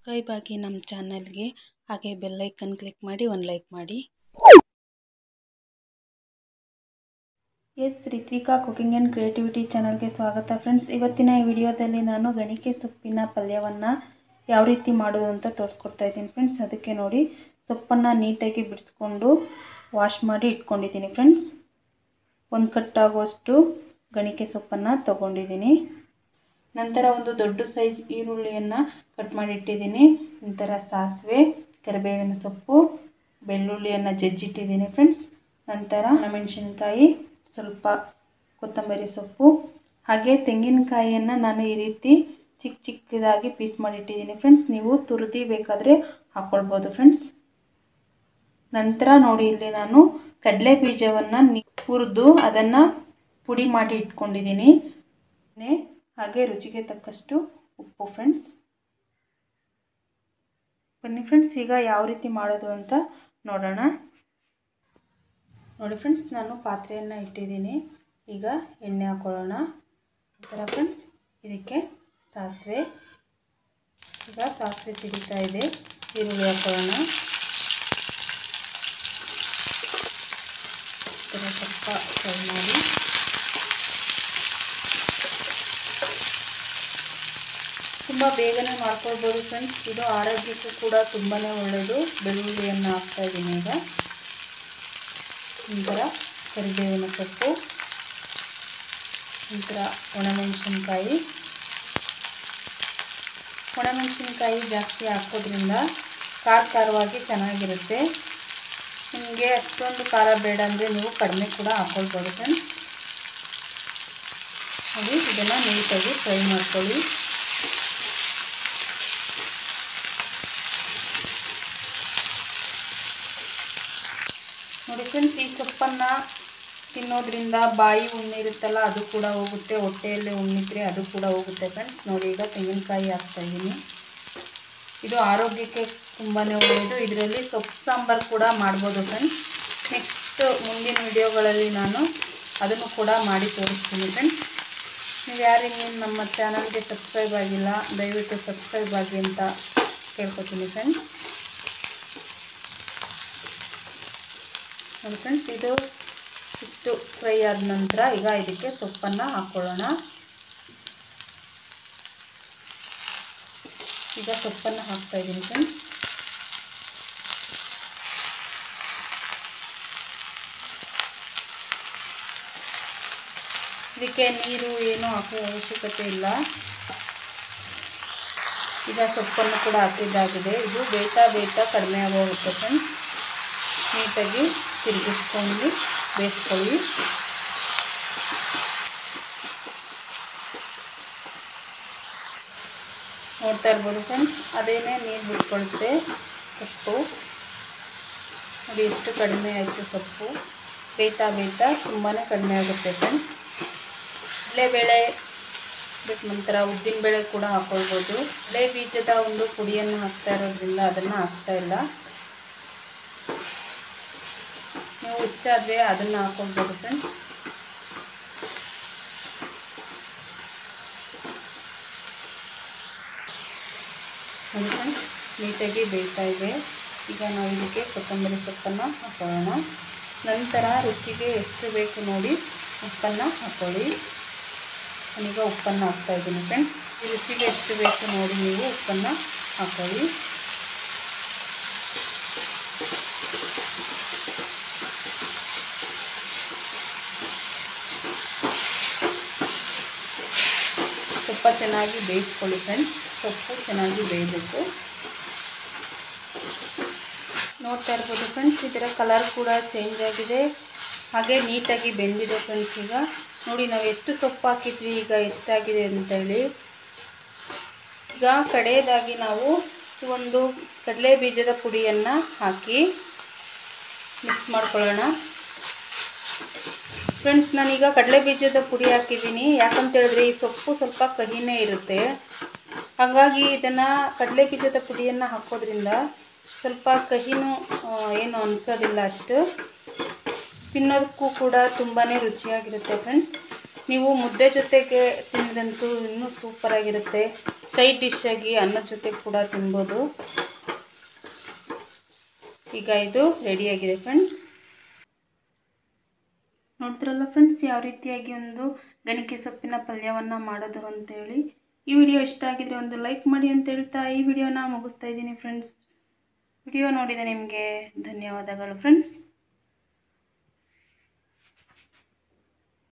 subscribe ಆಗಿ ನಮ್ಮ ಚಾನಲ್ಗೆ ಹಾಗೆ ಬೆಲ್ಲೈಕನ್ ಕ್ಲಿಕ್ ಮಾಡಿ ಒಂದು ಲೈಕ್ ಮಾಡಿ S Rithvika cooking and creativity ಚಾನಲ್ಗೆ ಸ್ವಾಗತ ಫ್ರೆಂಡ್ಸ್ ಇವತ್ತಿನ ಈ ವಿಡಿಯೋದಲ್ಲಿ ನಾನು ಗಣಿಕೆ ಸೊಪ್ಪಿನ ಪಲ್ಯವನ್ನು ಯಾವ ರೀತಿ ಮಾಡೋದು ಅಂತ ತೋರಿಸ್ಕೊಡ್ತಾ ಇದ್ದೀನಿ ಫ್ರೆಂಡ್ಸ್ ಅದಕ್ಕೆ ನೋಡಿ ಸೊಪ್ಪನ್ನು ನೀಟಾಗಿ ಬಿಡಿಸ್ಕೊಂಡು ವಾಶ್ ಮಾಡಿ ಇಟ್ಕೊಂಡಿದ್ದೀನಿ ಫ್ರೆಂಡ್ಸ್ ಒಂದು ಕಟ್ಟಾಗುವಷ್ಟು ಗಣಿಕೆ ಸೊಪ್ಪನ್ನು ತೊಗೊಂಡಿದ್ದೀನಿ ನಂತರ ಒಂದು ದೊಡ್ಡ ಸೈಜ್ ಈರುಳ್ಳಿಯನ್ನು ಕಟ್ ಮಾಡಿ ಇಟ್ಟಿದ್ದೀನಿ ನಂತರ ಸಾಸಿವೆ ಕರಿಬೇವಿನ ಸೊಪ್ಪು ಬೆಳ್ಳುಳ್ಳಿಯನ್ನು ಜಜ್ಜಿಟ್ಟಿದ್ದೀನಿ ಫ್ರೆಂಡ್ಸ್ ನಂತರ ಮೆಣಸಿನ್ಕಾಯಿ ಸ್ವಲ್ಪ ಕೊತ್ತಂಬರಿ ಸೊಪ್ಪು ಹಾಗೆ ತೆಂಗಿನಕಾಯಿಯನ್ನು ನಾನು ಈ ರೀತಿ ಚಿಕ್ಕ ಚಿಕ್ಕದಾಗಿ ಪೀಸ್ ಮಾಡಿಟ್ಟಿದ್ದೀನಿ ಫ್ರೆಂಡ್ಸ್ ನೀವು ತುರಿದಿ ಬೇಕಾದರೆ ಹಾಕ್ಕೊಳ್ಬೋದು ಫ್ರೆಂಡ್ಸ್ ನಂತರ ನೋಡಿ ಇಲ್ಲಿ ನಾನು ಕಡಲೆ ಬೀಜವನ್ನು ಹುರಿದು ಅದನ್ನು ಪುಡಿ ಮಾಡಿ ಇಟ್ಕೊಂಡಿದ್ದೀನಿ ಹಾಗೆ ರುಚಿಗೆ ತಕ್ಕಷ್ಟು ಉಪ್ಪು ಫ್ರೆಂಡ್ಸ್ ಬನ್ನಿ ಫ್ರೆಂಡ್ಸ್ ಈಗ ಯಾವ ರೀತಿ ಮಾಡೋದು ಅಂತ ನೋಡೋಣ ನೋಡಿ ಫ್ರೆಂಡ್ಸ್ ನಾನು ಪಾತ್ರೆಯನ್ನು ಇಟ್ಟಿದ್ದೀನಿ ಈಗ ಎಣ್ಣೆ ಹಾಕೊಳ್ಳೋಣ ಥರ ಫ್ರೆಂಡ್ಸ್ ಇದಕ್ಕೆ ಸಾಸಿವೆ ಈಗ ಸಾಸಿವೆ ಸಿಡಿತಾ ಇದೆ ಈರುಳ್ಳಿ ಹಾಕೊಳ್ಳೋಣ ಸ್ವಲ್ಪ ಫ್ರೈ ಮಾಡಿ ತುಂಬ ಬೇಗನೆ ಮಾಡ್ಕೊಳ್ಬೋದು ಫ್ರೆಂಡ್ಸ್ ಇದು ಆರೋಗ್ಯಕ್ಕೂ ಕೂಡ ತುಂಬಾ ಒಳ್ಳೆಯದು ಬೆಳ್ಳುಳ್ಳಿಯನ್ನು ಹಾಕ್ತಾಯಿದ್ದೀನಿ ಈಗ ನಂತರ ಕರಿಬೇವಿನ ಸೊಪ್ಪು ನಂತರ ಒಣಮೆಣಸಿನ್ಕಾಯಿ ಒಣಮೆಣಸಿನ್ಕಾಯಿ ಜಾಸ್ತಿ ಹಾಕೋದ್ರಿಂದ ಖಾರ ಖಾರವಾಗಿ ಚೆನ್ನಾಗಿರುತ್ತೆ ನಿಮಗೆ ಅಷ್ಟೊಂದು ಖಾರ ಬೇಡ ಅಂದರೆ ನೀವು ಕಡಿಮೆ ಕೂಡ ಹಾಕ್ಕೊಳ್ಬೋದು ಫ್ರೆಂಡ್ಸ್ ನೋಡಿ ಇದನ್ನು ನೀಟಾಗಿ ಫ್ರೈ ಮಾಡ್ಕೊಳ್ಳಿ ನೋಡಿ ಫ್ರೆಂಡ್ಸ್ ಈ ಸೊಪ್ಪನ್ನು ತಿನ್ನೋದ್ರಿಂದ ಬಾಯಿ ಹುಣ್ಣಿರುತ್ತಲ್ಲ ಅದು ಕೂಡ ಹೋಗುತ್ತೆ ಹೊಟ್ಟೆಯಲ್ಲಿ ಹುಣ್ಣಿದ್ರೆ ಅದು ಕೂಡ ಹೋಗುತ್ತೆ ಫ್ರೆಂಡ್ಸ್ ನೋಡಿ ಈಗ ತೆಂಗಿನಕಾಯಿ ಹಾಕ್ತಾಯಿದ್ದೀನಿ ಇದು ಆರೋಗ್ಯಕ್ಕೆ ತುಂಬಾ ಒಳ್ಳೆಯದು ಇದರಲ್ಲಿ ಸೊಪ್ಪು ಸಾಂಬಾರು ಕೂಡ ಮಾಡ್ಬೋದು ಫ್ರೆಂಡ್ಸ್ ನೆಕ್ಸ್ಟ್ ಮುಂದಿನ ವಿಡಿಯೋಗಳಲ್ಲಿ ನಾನು ಅದನ್ನು ಕೂಡ ಮಾಡಿ ತೋರಿಸ್ತೀನಿ ಫ್ರೆಂಡ್ಸ್ ನೀವು ಯಾರು ಇನ್ನೇನು ನಮ್ಮ ಚಾನಲ್ಗೆ ಸಬ್ಸ್ಕ್ರೈಬ್ ಆಗಿಲ್ಲ ದಯವಿಟ್ಟು ಸಬ್ಸ್ಕ್ರೈಬ್ ಆಗಿ ಅಂತ ಕೇಳ್ಕೊತೀನಿ ಫ್ರೆಂಡ್ಸ್ ನೋಡಿ ಫ್ರೆಂಡ್ಸ್ ಇದು ಇಷ್ಟು ಫ್ರೈ ಆದ ನಂತರ ಈಗ ಇದಕ್ಕೆ ಸೊಪ್ಪನ್ನು ಹಾಕ್ಕೊಳ್ಳೋಣ ಈಗ ಸೊಪ್ಪನ್ನು ಹಾಕ್ತಾ ಇದ್ದೀನಿ ಫ್ರೆಂಡ್ಸ್ ಇದಕ್ಕೆ ನೀರು ಏನು ಹಾಕುವ ಅವಶ್ಯಕತೆ ಇಲ್ಲ ಈಗ ಸೊಪ್ಪನ್ನು ಕೂಡ ಹಾಕಿದ್ದಾಗಿದೆ ಇದು ಬೇಯ್ತಾ ಬೇಯ್ತಾ ಕಡಿಮೆ ಆಗೋಗುತ್ತೆ ಫ್ರೆಂಡ್ಸ್ ನೀಟಾಗಿ ತಿರುಗಿಸ್ಕೊಂಡು ಬೇಯಿಸ್ಕೊಳ್ಳಿ ನೋಡ್ತಾ ಇರ್ಬೋದು ಫ್ರೆಂಡ್ಸ್ ಅದೇನೇ ನೀರು ಬಿಟ್ಕೊಳುತ್ತೆ ಸೊಪ್ಪು ನೋಡಿ ಎಷ್ಟು ಕಡಿಮೆ ಆಯಿತು ಸೊಪ್ಪು ಬೇಯ್ತಾ ಬೇಯ್ತಾ ತುಂಬಾ ಕಡಿಮೆ ಆಗುತ್ತೆ ಫ್ರೆಂಡ್ಸ್ ಬೇಳೆ ಅದಕ್ಕೆ ನಂತರ ಉದ್ದಿನ ಬೇಳೆ ಕೂಡ ಹಾಕ್ಕೊಳ್ಬೋದು ಬೇಳೆ ಬೀಜದ ಒಂದು ಪುಡಿಯನ್ನು ಹಾಕ್ತಾ ಇರೋದ್ರಿಂದ ಅದನ್ನು ಹಾಕ್ತಾ ಇಲ್ಲ ನೀವು ಇಷ್ಟ ಆದರೆ ಅದನ್ನು ಹಾಕ್ಕೊಳ್ಬೋದು ಫ್ರೆಂಡ್ಸ್ ನೋಡಿ ಫ್ರೆಂಡ್ಸ್ ನೀಟಾಗಿ ಬೇಯ್ತಾ ಇದೆ ಈಗ ನಾವು ಇದಕ್ಕೆ ಕೊತ್ತಂಬರಿ ಸೊಪ್ಪನ್ನು ಹಾಕೊಳ್ಳೋಣ ನಂತರ ರುಚಿಗೆ ಎಷ್ಟು ಬೇಕು ನೋಡಿ ಉಪ್ಪನ್ನು ಹಾಕ್ಕೊಳ್ಳಿ ನಾನೀಗ ಉಪ್ಪನ್ನು ಹಾಕ್ತಾ ಇದ್ದೀನಿ ಫ್ರೆಂಡ್ಸ್ ಈ ರುಚಿಗೆ ಎಷ್ಟು ಬೇಕು ನೋಡಿ ನೀವು ಉಪ್ಪನ್ನು ಹಾಕ್ಕೊಳ್ಳಿ ಸೊಪ್ಪ ಚೆನ್ನಾಗಿ ಬೇಯಿಸ್ಕೊಳ್ಳಿ ಫ್ರೆಂಡ್ಸ್ ಸೊಪ್ಪು ಚೆನ್ನಾಗಿ ಬೇಯಬೇಕು ನೋಡ್ತಾ ಇರ್ಬೋದು ಫ್ರೆಂಡ್ಸ್ ಇದರ ಕಲರ್ ಕೂಡ ಚೇಂಜ್ ಆಗಿದೆ ಹಾಗೆ ನೀಟಾಗಿ ಬೆಂದಿದೆ ಫ್ರೆಂಡ್ಸ್ ಈಗ ನೋಡಿ ನಾವು ಎಷ್ಟು ಸೊಪ್ಪು ಹಾಕಿದ್ವಿ ಈಗ ಎಷ್ಟಾಗಿದೆ ಅಂತೇಳಿ ಈಗ ಕಡೆಯದಾಗಿ ನಾವು ಒಂದು ಕಡಲೆ ಬೀಜದ ಪುಡಿಯನ್ನು ಹಾಕಿ ಮಿಕ್ಸ್ ಮಾಡ್ಕೊಳ್ಳೋಣ ಫ್ರೆಂಡ್ಸ್ ನಾನೀಗ ಕಡಲೆ ಬೀಜದ ಪುಡಿ ಹಾಕಿದ್ದೀನಿ ಯಾಕಂತ ಹೇಳಿದ್ರೆ ಈ ಸೊಪ್ಪು ಸ್ವಲ್ಪ ಕಹಿನೇ ಇರುತ್ತೆ ಹಾಗಾಗಿ ಇದನ್ನು ಕಡಲೆ ಬೀಜದ ಪುಡಿಯನ್ನು ಹಾಕೋದ್ರಿಂದ ಸ್ವಲ್ಪ ಕಹಿನೂ ಏನು ಅನಿಸೋದಿಲ್ಲ ಅಷ್ಟು ತಿನ್ನೋದಕ್ಕೂ ಕೂಡ ತುಂಬಾ ರುಚಿಯಾಗಿರುತ್ತೆ ಫ್ರೆಂಡ್ಸ್ ನೀವು ಮುದ್ದೆ ಜೊತೆಗೆ ತಿಂದಂತೂ ಇನ್ನೂ ಸೂಪರಾಗಿರುತ್ತೆ ಸೈಡ್ ಡಿಶ್ ಆಗಿ ಅನ್ನದ ಜೊತೆ ಕೂಡ ತಿನ್ಬೋದು ಈಗ ಇದು ರೆಡಿಯಾಗಿದೆ ಫ್ರೆಂಡ್ಸ್ ನೋಡ್ತಿರಲ್ಲ ಫ್ರೆಂಡ್ಸ್ ಯಾವ ರೀತಿಯಾಗಿ ಒಂದು ಗಣಿಕೆ ಸೊಪ್ಪಿನ ಪಲ್ಯವನ್ನು ಮಾಡೋದು ಅಂತೇಳಿ ಈ ವಿಡಿಯೋ ಇಷ್ಟ ಆಗಿದ್ರೆ ಒಂದು ಲೈಕ್ ಮಾಡಿ ಅಂತ ಹೇಳ್ತಾ ಈ ವಿಡಿಯೋನ ಮುಗಿಸ್ತಾ ಇದ್ದೀನಿ ಫ್ರೆಂಡ್ಸ್ ವಿಡಿಯೋ ನೋಡಿದ ನಿಮಗೆ ಧನ್ಯವಾದಗಳು ಫ್ರೆಂಡ್ಸ್